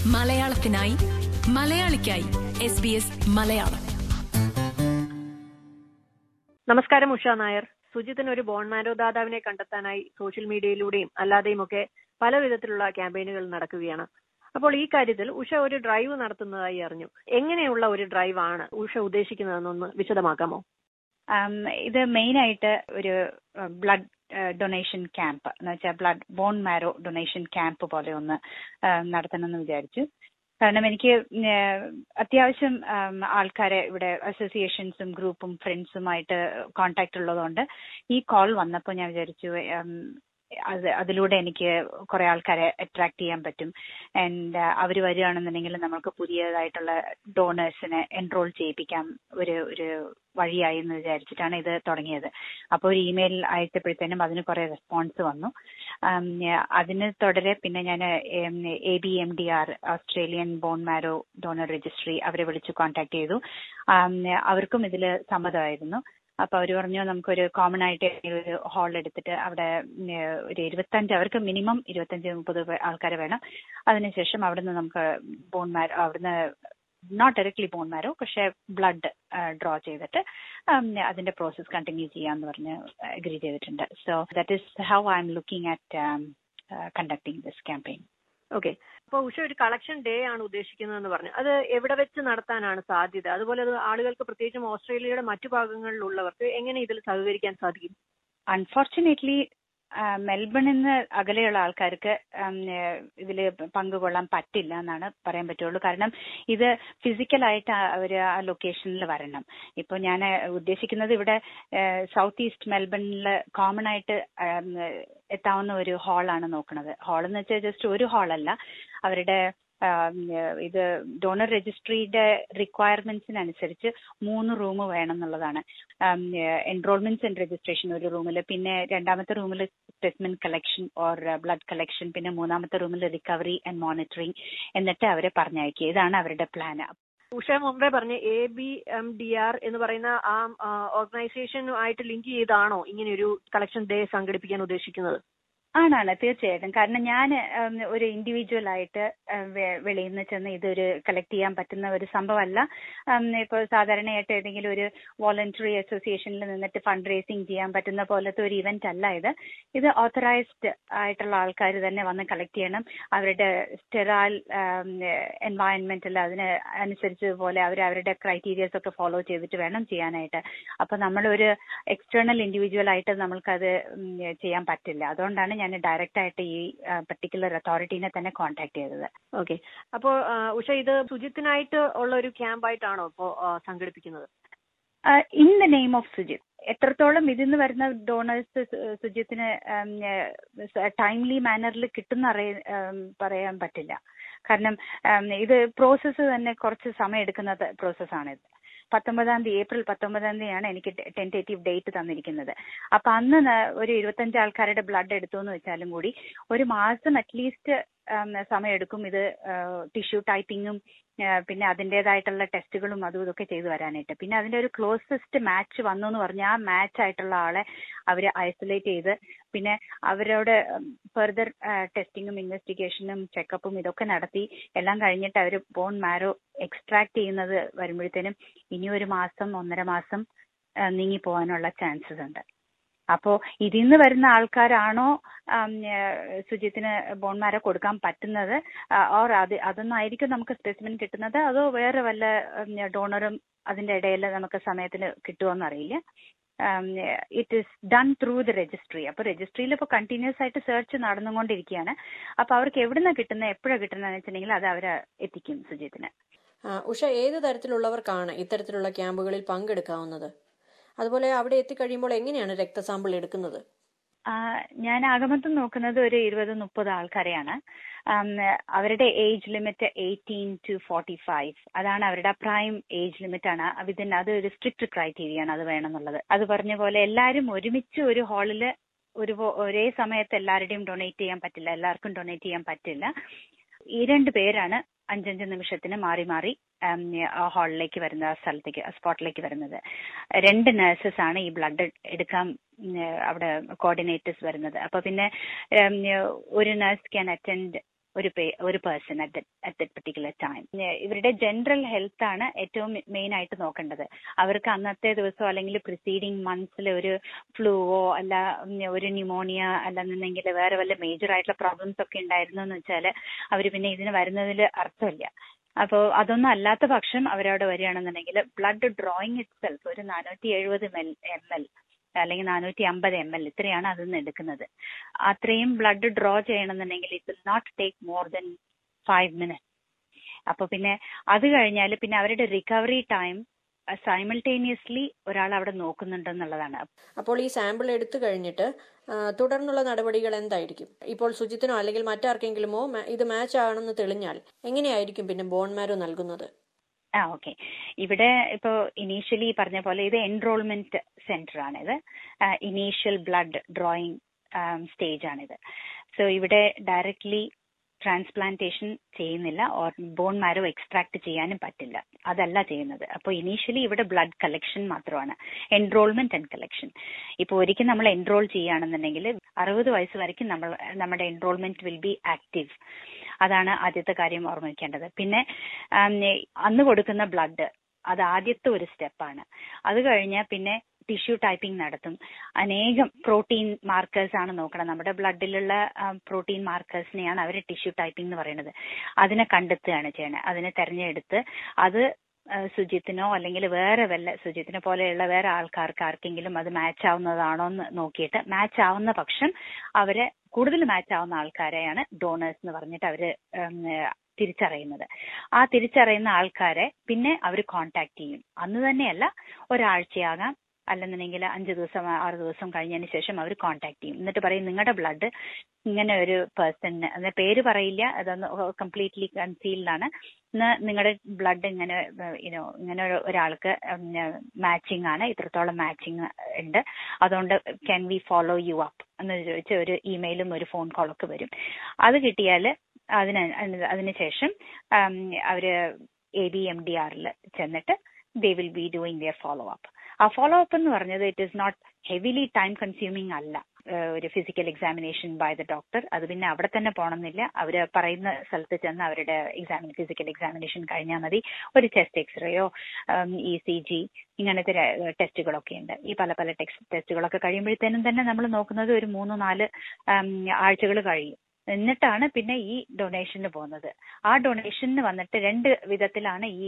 മലയാളത്തിനായി മലയാളിക്കായി S B S Malayalam നമസ്കാരം ഉഷ നായർ സുജിത്തിന് ഒരു ബോൺമാരോ ദാതാവിനെ കണ്ടെത്താനായി സോഷ്യൽ മീഡിയയിലൂടെയും അല്ലാതെയും ഒക്കെ പല വിധത്തിലുള്ള ക്യാമ്പയിനുകൾ നടക്കുകയാണ് അപ്പോൾ ഈ കാര്യത്തിൽ ഉഷ ഒരു ഡ്രൈവ് നടത്തുന്നതായി അറിഞ്ഞു എങ്ങനെയുള്ള ഒരു ഡ്രൈവ് ആണ് ഉഷ ഉദ്ദേശിക്കുന്നതെന്നൊന്ന് വിശദമാക്കാമോ ആം, ഇത് മെയിൻ ആയിട്ട് ഒരു ബ്ലഡ് ഡൊണേഷൻ ക്യാമ്പ് എന്ന് വെച്ചാൽ blood bone marrow donation camp പോലെ ഒന്ന് ആ, നടത്തണമെന്ന് വിചാരിച്ചു കാരണം എനിക്ക് ഏഹ്, അത്യാവശ്യം ആം, ആൾക്കാരെ ഇവിടെ അസോസിയേഷൻസും ഗ്രൂപ്പും ഫ്രണ്ട്സുമായിട്ട് കോണ്ടാക്ട് ഉള്ളതുകൊണ്ട് ഈ കോൾ വന്നപ്പോൾ ഞാൻ വിചാരിച്ചു ഉം, അത് അതിലൂടെ എനിക്ക് കുറെ ആൾക്കാരെ അട്രാക്ട് ചെയ്യാൻ പറ്റും ആൻഡ് അവർ വരികയാണെന്നുണ്ടെങ്കിൽ നമുക്ക് പുതിയതായിട്ടുള്ള ഡോണേഴ്സിനെ എൻറോൾ ചെയ്യിപ്പിക്കാം ഒരു ഒരു വഴിയായി എന്ന് വിചാരിച്ചിട്ടാണ് ഇത് തുടങ്ങിയത് അപ്പോൾ ഒരു ഇമെയിൽ അയച്ചപ്പോഴത്തേനും അതിന് കുറെ റെസ്പോൺസ് വന്നു ആം, അതിന് തുടരെ പിന്നെ ഞാൻ A B M D R Australian bone marrow donor registry അവരെ വിളിച്ച് കോൺടാക്ട് ചെയ്തു ആം, അവർക്കും ഇതിൽ സമ്മതമായിരുന്നു അപ്പൊ അവർ പറഞ്ഞു നമുക്കൊരു കോമൺ ആയിട്ട് ഒരു ഹാൾ എടുത്തിട്ട് അവിടെ ഉം, ഒരു ഇരുപത്തഞ്ച് അവർക്ക് മിനിമം ഇരുപത്തഞ്ച് മുപ്പത് ആൾക്കാർ വേണം അതിനുശേഷം അവിടുന്ന് നമുക്ക് ബോൺ മാരോ അവിടുന്ന് നോട്ട് ഡയറക്ട്ലി ബോൺ മാരോ പക്ഷെ ബ്ലഡ് ഡ്രോ ചെയ്തിട്ട് ഉം, അതിന്റെ പ്രോസസ് കണ്ടിന്യൂ ചെയ്യാന്ന് പറഞ്ഞ് അഗ്രി ചെയ്തിട്ടുണ്ട് so that is how I'm looking at conducting this campaign okay അപ്പോൾ ഉഷ ഒരു കളക്ഷൻ ഡേ ആണ് ഉദ്ദേശിക്കുന്നതെന്ന് പറഞ്ഞു അത് എവിടെ വെച്ച് നടത്താനാണ് സാധ്യത അതുപോലെ അത് ആളുകൾക്ക് പ്രത്യേകിച്ചും ഓസ്ട്രേലിയയുടെ മറ്റു ഭാഗങ്ങളിലുള്ളവർക്ക് എങ്ങനെ ഇതിൽ സഹകരിക്കാൻ സാധിക്കും അൺഫോർച്ചുനേറ്റ്ലി മെൽബണിൽ നിന്ന് അകലെയുള്ള ആൾക്കാർക്ക് ഇതിൽ പങ്കുകൊള്ളാൻ പറ്റില്ല എന്നാണ് പറയാൻ പറ്റുള്ളൂ കാരണം ഇത് ഫിസിക്കലായിട്ട് അവർ ആ ലൊക്കേഷനിൽ വരണം ഇപ്പോൾ ഞാൻ ഉദ്ദേശിക്കുന്നത് ഇവിടെ സൗത്ത് ഈസ്റ്റ് മെൽബണിൽ കോമൺ ആയിട്ട് ഉം, എത്താവുന്ന ഒരു ഹാളാണ് നോക്കുന്നത് ഹാൾ എന്ന് വെച്ചാൽ ജസ്റ്റ് ഒരു ഹാളല്ല അവരുടെ ആം, ഇത് ഡോണർ രജിസ്ട്രിയുടെ റിക്വയർമെന്റ്സിനനുസരിച്ച് മൂന്ന് റൂം വേണം എന്നുള്ളതാണ് എൻറോൾമെന്റ്സ് ആൻഡ് രജിസ്ട്രേഷൻ ഒരു റൂമിൽ പിന്നെ രണ്ടാമത്തെ റൂമിൽ specimen collection or blood collection പിന്നെ മൂന്നാമത്തെ റൂമിൽ റിക്കവറി ആൻഡ് മോണിറ്ററിംഗ് എന്നിട്ട് അവരെ പറഞ്ഞയക്കുക ഇതാണ് അവരുടെ പ്ലാൻ ഉഷ മുമ്പേ പറഞ്ഞ A B M D R എന്ന് പറയുന്ന ആ ഓർഗനൈസേഷനുമായിട്ട് ലിങ്ക് ചെയ്താണോ ഇങ്ങനെ ഒരു കളക്ഷൻ ഡേ സംഘടിപ്പിക്കാൻ ഉദ്ദേശിക്കുന്നത് ആണാണ് തീർച്ചയായിട്ടും കാരണം ഞാൻ ഒരു ഇൻഡിവിജ്വൽ ആയിട്ട് ഉം, വെ- വെളിയിൽ നിന്ന് ചെന്ന് ഇതൊരു കളക്ട് ചെയ്യാൻ പറ്റുന്ന ഒരു സംഭവമല്ല ഉം, ഇപ്പോൾ സാധാരണയായിട്ട് ഏതെങ്കിലും ഒരു വോളണ്ടറി അസോസിയേഷനിൽ നിന്നിട്ട് ഫണ്ട് റേസിംഗ് ചെയ്യാൻ പറ്റുന്ന പോലത്തെ ഒരു ഇവന്റ് അല്ല ഇത് ഇത് ഓത്തറൈസ്ഡ് ആയിട്ടുള്ള ആൾക്കാർ തന്നെ വന്ന് കളക്ട് ചെയ്യണം അവരുടെ സ്റ്റെറാൽ എൻവയൺമെന്റിൽ അതിന് അനുസരിച്ച് പോലെ അവർ അവരുടെ ക്രൈറ്റീരിയസ് ഒക്കെ ഫോളോ ചെയ്തിട്ട് വേണം ചെയ്യാനായിട്ട് അപ്പൊ നമ്മളൊരു എക്സ്റ്റേണൽ ഇൻഡിവിജ്വൽ ആയിട്ട് നമ്മൾക്കത് ഉം, ചെയ്യാൻ പറ്റില്ല അതുകൊണ്ടാണ് ഞാൻ ഡയറക്റ്റ് ആയിട്ട് ഈ പർട്ടിക്കുലർ അതോറിറ്റീനെ തന്നെ കോൺടാക്ട് ചെയ്തത് ഓക്കെ അപ്പോൾ ഉഷ ഇത് ശുചിത്തിനായിട്ട് ഉള്ള ഒരു ക്യാമ്പായിട്ടാണോ ഇപ്പോൾ സംഘടിപ്പിക്കുന്നത് in the name of Sujith എത്രത്തോളം ഇതിന്ന് വരുന്ന ഡോണേഴ്സ് സുജിത്തിന് ടൈംലി മാനറിൽ കിട്ടുന്ന അറിയ ഉം, പറയാൻ പറ്റില്ല കാരണം ഉം, ഇത് പ്രോസസ്സ് തന്നെ കുറച്ച് സമയം എടുക്കുന്ന പ്രോസസ്സാണിത് പത്തൊമ്പതാം തീയതി ഏപ്രിൽ പത്തൊമ്പതാം തീയതിയാണ് എനിക്ക് ടെൻറ്റേറ്റീവ് ഡേറ്റ് തന്നിരിക്കുന്നത് അപ്പൊ അന്ന് ന- ഒരു ഇരുപത്തഞ്ച് ആൾക്കാരുടെ ബ്ലഡ് എടുത്തു എന്ന് വെച്ചാലും കൂടി ഒരു മാസം അറ്റ്ലീസ്റ്റ് സമയം എടുക്കും ഇത് ടിഷ്യൂ ടൈപ്പിങ്ങും പിന്നെ അതിൻ്റെതായിട്ടുള്ള ടെസ്റ്റുകളും അതും ഇതൊക്കെ ചെയ്തു വരാനായിട്ട് പിന്നെ അതിന്റെ ഒരു ക്ലോസസ്റ്റ് മാച്ച് വന്നു എന്ന് പറഞ്ഞാൽ ആ മാച്ച് ആയിട്ടുള്ള ആളെ അവരെ ഐസൊലേറ്റ് ചെയ്ത് പിന്നെ അവരോട് ഫെർദർ ടെസ്റ്റിങ്ങും ഇൻവെസ്റ്റിഗേഷനും ചെക്കപ്പും ഇതൊക്കെ നടത്തി എല്ലാം കഴിഞ്ഞിട്ട് അവർ ബോൺ മാരോ എക്സ്ട്രാക്ട് ചെയ്യുന്നത് വരുമ്പോഴത്തേനും ഇനി ഒരു മാസം ഒന്നര മാസം ആ, നീങ്ങി പോകാനുള്ള ചാൻസസ് ഉണ്ട് അപ്പോ ഇതിൽ നിന്ന് വരുന്ന ആൾക്കാരാണോ ആം, ഏ, സുജിത്തിന് ബോൺമാരെ കൊടുക്കാൻ പറ്റുന്നത് ഓർ അത് അതൊന്നായിരിക്കും നമുക്ക് സ്പെസിമെൻ കിട്ടുന്നത് അതോ വേറെ വല്ല ഡോണറും അതിന്റെ ഇടയിൽ നമുക്ക് സമയത്തിന് കിട്ടുമോന്ന് അറിയില്ല it is done through the registry അപ്പൊ രജിസ്ട്രിയിൽ ഇപ്പോൾ കണ്ടിന്യൂസ് ആയിട്ട് സെർച്ച് നടന്നുകൊണ്ടിരിക്കുകയാണ് അപ്പൊ അവർക്ക് എവിടുന്ന കിട്ടുന്നത് എപ്പോഴാണ് കിട്ടുന്നതെന്ന് വെച്ചിട്ടുണ്ടെങ്കിൽ അത് അവരെ എത്തിക്കും സുജിത്തിന് ആ, ഉഷ ഏത് തരത്തിലുള്ളവർക്കാണ് ഇത്തരത്തിലുള്ള ക്യാമ്പുകളിൽ പങ്കെടുക്കാവുന്നത് അതുപോലെ അവിടെ എത്തിക്കഴിയുമ്പോൾ എങ്ങനെയാണ് രക്തസാമ്പിൾ എടുക്കുന്നത് ആ, ഞാൻ ആകമത്തും നോക്കുന്നത് ഒരു ഇരുപത് മുപ്പത് ആൾക്കാരെയാണ് ആം, അവരുടെ age limit eighteen to forty five അതാണ് അവരുടെ പ്രൈം ഏജ് ലിമിറ്റ് ആണ് വിതിൻ അത് ഒരു സ്ട്രിക്റ്റ് ക്രൈറ്റീരിയ ആണ് അത് വേണമെന്നുള്ളത് അത് പറഞ്ഞ പോലെ എല്ലാവരും ഒരുമിച്ച് ഒരു ഹാളിൽ ഒരു ഒരേ സമയത്ത് എല്ലാവരുടെയും ഡൊണേറ്റ് ചെയ്യാൻ പറ്റില്ല എല്ലാവർക്കും ഡൊണേറ്റ് ചെയ്യാൻ പറ്റില്ല ഈ രണ്ട് പേരാണ് അഞ്ചഞ്ച് നിമിഷത്തിന് മാറി മാറി ഉം, ആ ഹാളിലേക്ക് വരുന്ന ആ സ്ഥലത്തേക്ക് ആ സ്പോട്ടിലേക്ക് വരുന്നത് രണ്ട് നഴ്സസ് ആണ് ഈ ബ്ലഡ് എടുക്കാൻ ഉം, അവിടെ കോർഡിനേറ്റേഴ്സ് വരുന്നത് അപ്പൊ പിന്നെ ഉം, ഒരു നഴ്സ് ക്യാൻ അറ്റൻഡ് ഒരു പേ- ഒരു person at at that particular time ഇവരുടെ ജനറൽ ഹെൽത്ത് ആണ് ഏറ്റവും മെയിൻ ആയിട്ട് നോക്കേണ്ടത് അവർക്ക് അന്നത്തെ ദിവസം അല്ലെങ്കിൽ പ്രിസീഡിങ് മന്ത്സിൽ ഒരു ഫ്ലൂവോ അല്ല ഉം, ഒരു ന്യൂമോണിയ അല്ലെന്നുണ്ടെങ്കിൽ വേറെ വല്ല മേജർ ആയിട്ടുള്ള പ്രോബ്ലംസ് ഒക്കെ ഉണ്ടായിരുന്നു എന്ന് വെച്ചാൽ അവർ പിന്നെ ഇതിന് വരുന്നതിൽ അർത്ഥമില്ല അപ്പോൾ അതൊന്നും അല്ലാത്ത പക്ഷം അവരവിടെ വരികയാണെന്നുണ്ടെങ്കിൽ ബ്ലഡ് ഡ്രോയിങ് ഇറ്റ് സെൽഫ് ഒരു നാനൂറ്റി എഴുപത് എം എൽ അല്ലെങ്കിൽ നാനൂറ്റി അമ്പത് എം എൽ ഇത്രയാണ് അതിൽ നിന്ന് എടുക്കുന്നത് അത്രയും ബ്ലഡ് ഡ്രോ ചെയ്യണമെന്നുണ്ടെങ്കിൽ it will not take more than five minute അപ്പൊ പിന്നെ അത് കഴിഞ്ഞാൽ പിന്നെ അവരുടെ റിക്കവറി ടൈം സൈമൾട്ടേനിയസ്ലി ഒരാൾ അവിടെ നോക്കുന്നുണ്ടെന്നുള്ളതാണ് അപ്പോൾ ഈ സാമ്പിൾ എടുത്തു കഴിഞ്ഞിട്ട് ആ, തുടർന്നുള്ള നടപടികൾ എന്തായിരിക്കും ഇപ്പോൾ സുജിത്തിനോ അല്ലെങ്കിൽ മറ്റാർക്കെങ്കിലുമോ മ- ഇത് മാച്ച് ആണെന്ന് തെളിഞ്ഞാൽ എങ്ങനെയായിരിക്കും പിന്നെ ബോൺ മാരോ നൽകുന്നത് ആ ഓക്കെ ഇവിടെ ഇപ്പോ ഇനീഷ്യലി പറഞ്ഞ പോലെ ഇത് എൻറോൾമെന്റ് സെന്റർ ആണിത് ഇനീഷ്യൽ ബ്ലഡ് ഡ്രോയിങ് സ്റ്റേജ് ആണിത് സോ ഇവിടെ ഡയറക്ട്ലി ട്രാൻസ്പ്ലാന്റേഷൻ ചെയ്യുന്നില്ല ഓർ ബോൺ മാരോ എക്സ്ട്രാക്ട് ചെയ്യാനും പറ്റില്ല അതല്ല ചെയ്യുന്നത് അപ്പോൾ ഇനീഷ്യലി ഇവിടെ ബ്ലഡ് കളക്ഷൻ മാത്രമാണ് എൻറോൾമെന്റ് ആൻഡ് കളക്ഷൻ ഇപ്പോൾ ഒരിക്കൽ നമ്മൾ എൻറോൾ ചെയ്യുകയാണെന്നുണ്ടെങ്കിൽ അറുപത് വയസ്സ് വരയ്ക്കും നമ്മൾ നമ്മുടെ എൻറോൾമെന്റ് വിൽ ബി ആക്റ്റീവ് അതാണ് ആദ്യത്തെ കാര്യം ഓർമ്മിക്കേണ്ടത് പിന്നെ ആം, അന്ന് കൊടുക്കുന്ന ബ്ലഡ് അത് ആദ്യത്തെ ഒരു സ്റ്റെപ്പാണ് അത് കഴിഞ്ഞാൽ പിന്നെ ടിഷ്യൂ ടൈപ്പിംഗ് നടത്തും അനേകം പ്രോട്ടീൻ മാർക്കേഴ്സ് ആണ് നോക്കണം നമ്മുടെ ബ്ലഡിലുള്ള പ്രോട്ടീൻ മാർക്കേഴ്സിനെയാണ് അവർ ടിഷ്യൂ ടൈപ്പിംഗ് എന്ന് പറയുന്നത് അതിനെ കണ്ടെത്തുകയാണ് ചെയ്യണത് അതിനെ തെരഞ്ഞെടുത്ത് അത് ആ, സുജിത്തിനോ അല്ലെങ്കിൽ വേറെ വല്ല സുജിത്തിനെ പോലെയുള്ള വേറെ ആൾക്കാർക്ക് ആർക്കെങ്കിലും അത് മാച്ച് ആവുന്നതാണോ എന്ന് നോക്കിയിട്ട് മാച്ച് ആവുന്ന പക്ഷം അവരെ കൂടുതൽ മാച്ച് ആവുന്ന ആൾക്കാരെയാണ് ഡോണേഴ്സ് എന്ന് പറഞ്ഞിട്ട് അവര് ഉം, തിരിച്ചറിയുന്നത് ആ തിരിച്ചറിയുന്ന ആൾക്കാരെ പിന്നെ അവർ കോണ്ടാക്ട് ചെയ്യും അന്ന് തന്നെയല്ല ഒരാഴ്ചയാകാം അല്ലെന്നുണ്ടെങ്കിൽ അഞ്ച് ദിവസം ആറ് ദിവസം കഴിഞ്ഞതിന് ശേഷം അവർ കോണ്ടാക്ട് ചെയ്യും എന്നിട്ട് പറയും നിങ്ങളുടെ ബ്ലഡ് ഇങ്ങനെ ഒരു പേഴ്സണിന് അതിന്റെ പേര് പറയില്ല അതൊന്ന് കംപ്ലീറ്റ്ലി കൺസീൽഡ് ആണ് ഇന്ന് നിങ്ങളുടെ ബ്ലഡ് ഇങ്ങനെ യുനോ ഇങ്ങനെ ഒരു- ഒരാൾക്ക് മാച്ചിങ് ആണ് ഇത്രത്തോളം മാച്ചിങ് ഉണ്ട് അതുകൊണ്ട് can we follow you up എന്ന് ചോദിച്ച് ഒരു ഇമെയിലും ഒരു ഫോൺ കോളൊക്കെ വരും അത് കിട്ടിയാൽ അതിന് അതിനുശേഷം ആം, അവര് എ ബി എം ഡി ആറിൽ ചെന്നിട്ട് they will be doing their follow up ആ ഫോളോ അപ്പ് എന്ന് പറഞ്ഞത് it is not heavily time consuming അല്ല ഏഹ് ഒരു physical examination by the doctor അത് പിന്നെ അവിടെ തന്നെ പോകണമെന്നില്ല അവർ പറയുന്ന സ്ഥലത്ത് ചെന്ന് അവരുടെ എക്സാമിൻ ഫിസിക്കൽ എക്സാമിനേഷൻ കഴിഞ്ഞാൽ മതി ഒരു ചെസ്റ്റ് എക്സ്റേയോ ഇ സി ജി ഇങ്ങനത്തെ ര- ടെസ്റ്റുകളൊക്കെ ഉണ്ട് ഈ പല പല ടെക്സ് ടെസ്റ്റുകളൊക്കെ കഴിയുമ്പോഴത്തേനും തന്നെ നമ്മൾ നോക്കുന്നത് ഒരു മൂന്ന് നാല് ആഴ്ചകൾ കഴിയും എന്നിട്ടാണ് പിന്നെ ഈ ഡൊണേഷന് പോകുന്നത് ആ ഡൊണേഷന് വന്നിട്ട് രണ്ട് വിധത്തിലാണ് ഈ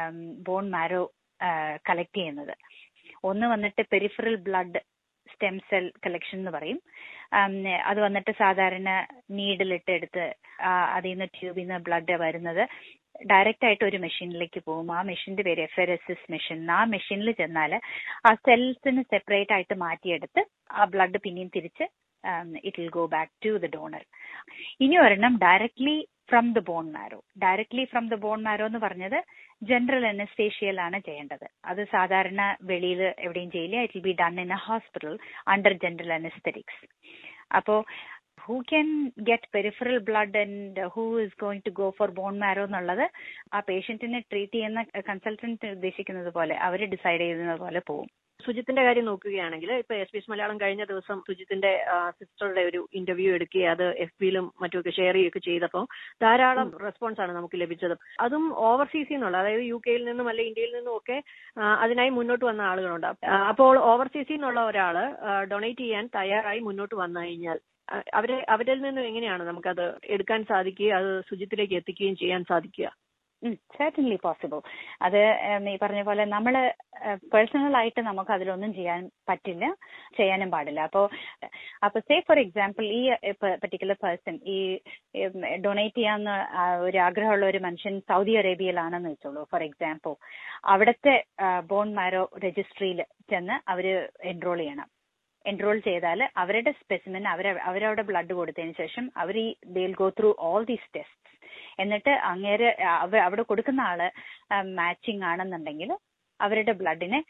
ബോൺ മാരോ കളക്ട് ചെയ്യുന്നത് ഒന്ന് വന്നിട്ട് peripheral blood stem cell collection എന്ന് പറയും ആം, അത് വന്നിട്ട് സാധാരണ നീഡിലിട്ട് എടുത്ത് ആ, അതിൽ നിന്ന് ട്യൂബിൽ നിന്ന് ബ്ലഡ് വരുന്നത് ഡയറക്റ്റ് ആയിട്ട് ഒരു മെഷീനിലേക്ക് പോകും ആ മെഷീന്റെ പേര് F R S S machine ആ മെഷീനിൽ ചെന്നാൽ ആ സെൽസിന് സെപ്പറേറ്റ് ആയിട്ട് മാറ്റിയെടുത്ത് ആ ബ്ലഡ് പിന്നെയും തിരിച്ച് it will go back to the donor ഇനി ഒരെണ്ണം directly from the bone marrow directly from the bone marrow എന്ന് പറഞ്ഞത് ജനറൽ അനസ്തേഷ്യയിലാണ് ചെയ്യേണ്ടത് അത് സാധാരണ വെളിയിൽ എവിടെയും ചെയ്യില്ല it will be done in a hospital under general anaesthetics അപ്പോ who can get peripheral blood and who is going to go for bone marrow എന്നുള്ളത് ആ പേഷ്യന്റിനെ ട്രീറ്റ് ചെയ്യുന്ന കൺസൾട്ടന്റ് ഉദ്ദേശിക്കുന്നത് പോലെ അവർ ഡിസൈഡ് ചെയ്യുന്നത് പോലെ പോകും സുജിത്തിന്റെ കാര്യം നോക്കുകയാണെങ്കിൽ ഇപ്പൊ എസ് പി എസ് മലയാളം കഴിഞ്ഞ ദിവസം സുജിത്തിന്റെ സിസ്റ്ററുടെ ഒരു ഇന്റർവ്യൂ എടുക്കുകയും അത് എഫ് ബിയിലും മറ്റുമൊക്കെ ഷെയർ ചെയ്യുകയൊക്കെ ചെയ്തപ്പോൾ ധാരാളം റെസ്പോൺസ് ആണ് നമുക്ക് ലഭിച്ചത് അതും ഓവർസീസിൽ നിന്നുള്ള അതായത് യു കെയിൽ നിന്നും അല്ലെ ഇന്ത്യയിൽ നിന്നും ഒക്കെ ആ, അതിനായി മുന്നോട്ട് വന്ന ആളുകളുണ്ട് ആ, അപ്പോൾ ഓവർസീസിൽ നിന്നുള്ള ഒരാള് ഡൊണേറ്റ് ചെയ്യാൻ തയ്യാറായി മുന്നോട്ട് വന്നു കഴിഞ്ഞാൽ ആ, അവരെ അവരിൽ നിന്നും എങ്ങനെയാണ് നമുക്കത് എടുക്കാൻ സാധിക്കുകയും അത് സുജിത്തിലേക്ക് എത്തിക്കുകയും ചെയ്യാൻ സാധിക്കുക certainly പോസിബിൾ അത് ഉം, ഈ പറഞ്ഞ പോലെ നമ്മൾ പേഴ്സണൽ ആയിട്ട് നമുക്ക് അതിലൊന്നും ചെയ്യാൻ പറ്റില്ല ചെയ്യാനും പാടില്ല അപ്പോൾ അപ്പോൾ സേ ഫോർ എക്സാമ്പിൾ ഈ പെർട്ടിക്കുലർ പേഴ്സൺ ഈ ഡൊണേറ്റ് ചെയ്യാന്ന് ആ, ഒരു ആഗ്രഹമുള്ള ഒരു മനുഷ്യൻ സൗദി അറേബ്യയിലാണെന്ന് വെച്ചോളൂ ഫോർ എക്സാമ്പിൾ അവിടുത്തെ ബോൺ മാരോ രജിസ്ട്രിയിൽ ചെന്ന് അവര് എൻറോൾ ചെയ്യണം എൻറോൾ ചെയ്താൽ അവരുടെ സ്പെസിമെൻ അവർ അവരവിടെ ബ്ലഡ് കൊടുത്തതിന് ശേഷം അവർ ഈ they'll go through all these test എന്നിട്ട് അങ്ങേര് അവ- അവിടെ കൊടുക്കുന്ന ആള് മാച്ചിങ് ആണെന്നുണ്ടെങ്കിൽ അവരുടെ ബ്ലഡിനെ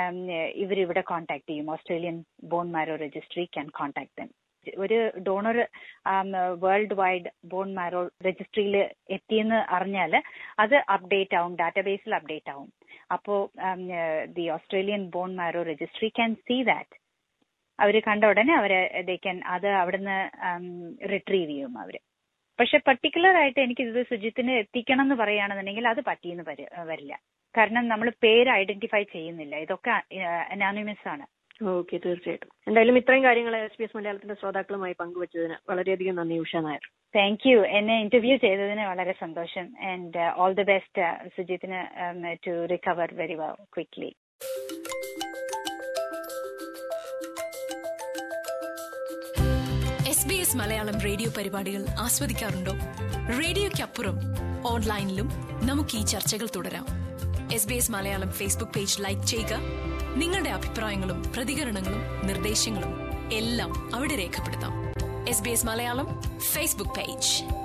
ഇവർ ഇവിടെ കോൺടാക്ട് ചെയ്യും Australian bone marrow registry can contact them ഒരു donor world wide bone marrow രജിസ്ട്രിയിൽ എത്തിയെന്ന് അറിഞ്ഞാൽ അത് അപ്ഡേറ്റ് ആവും ഡാറ്റാബേസിൽ അപ്ഡേറ്റ് ആവും അപ്പോൾ the Australian bone marrow registry can see that അവർ കണ്ട ഉടനെ അവരെ ദേ ക്യാൻ അത് അവിടുന്ന് റിട്രീവ് ചെയ്യും അവര് പക്ഷെ പർട്ടിക്കുലർ ആയിട്ട് എനിക്ക് ഇത് സുജിത്തിന് എത്തിക്കണം എന്ന് പറയുകയാണെന്നുണ്ടെങ്കിൽ അത് പറ്റിയെന്ന് വരി- വരില്ല കാരണം നമ്മൾ പേര് ഐഡന്റിഫൈ ചെയ്യുന്നില്ല ഇതൊക്കെ അനാനിമസ് ആണ് ഓക്കെ തീർച്ചയായിട്ടും എന്തായാലും ഇത്രയും കാര്യങ്ങൾ എസ് പി എസ് മലയാളത്തിന്റെ ശ്രോതാക്കളുമായി പങ്കുവച്ചതിന് വളരെയധികം നന്ദി ഉഷ നായർ താങ്ക് യു എന്നെ ഇന്റർവ്യൂ ചെയ്തതിന് വളരെ സന്തോഷം ആൻഡ് ഓൾ ദി ബെസ്റ്റ് സുജിത്തിന് to recover very quickly S B S Malayalam radio പരിപാടികൾ ആസ്വദിക്കാറുണ്ടോ റേഡിയോയ്ക്കപ്പുറം ഓൺലൈനിലും നമുക്ക് ഈ ചർച്ചകൾ തുടരാം S B S Malayalam Facebook page like ചെയ്യുക നിങ്ങളുടെ അഭിപ്രായങ്ങളും പ്രതികരണങ്ങളും നിർദ്ദേശങ്ങളും എല്ലാം അവിടെ രേഖപ്പെടുത്താം S B S Malayalam Facebook page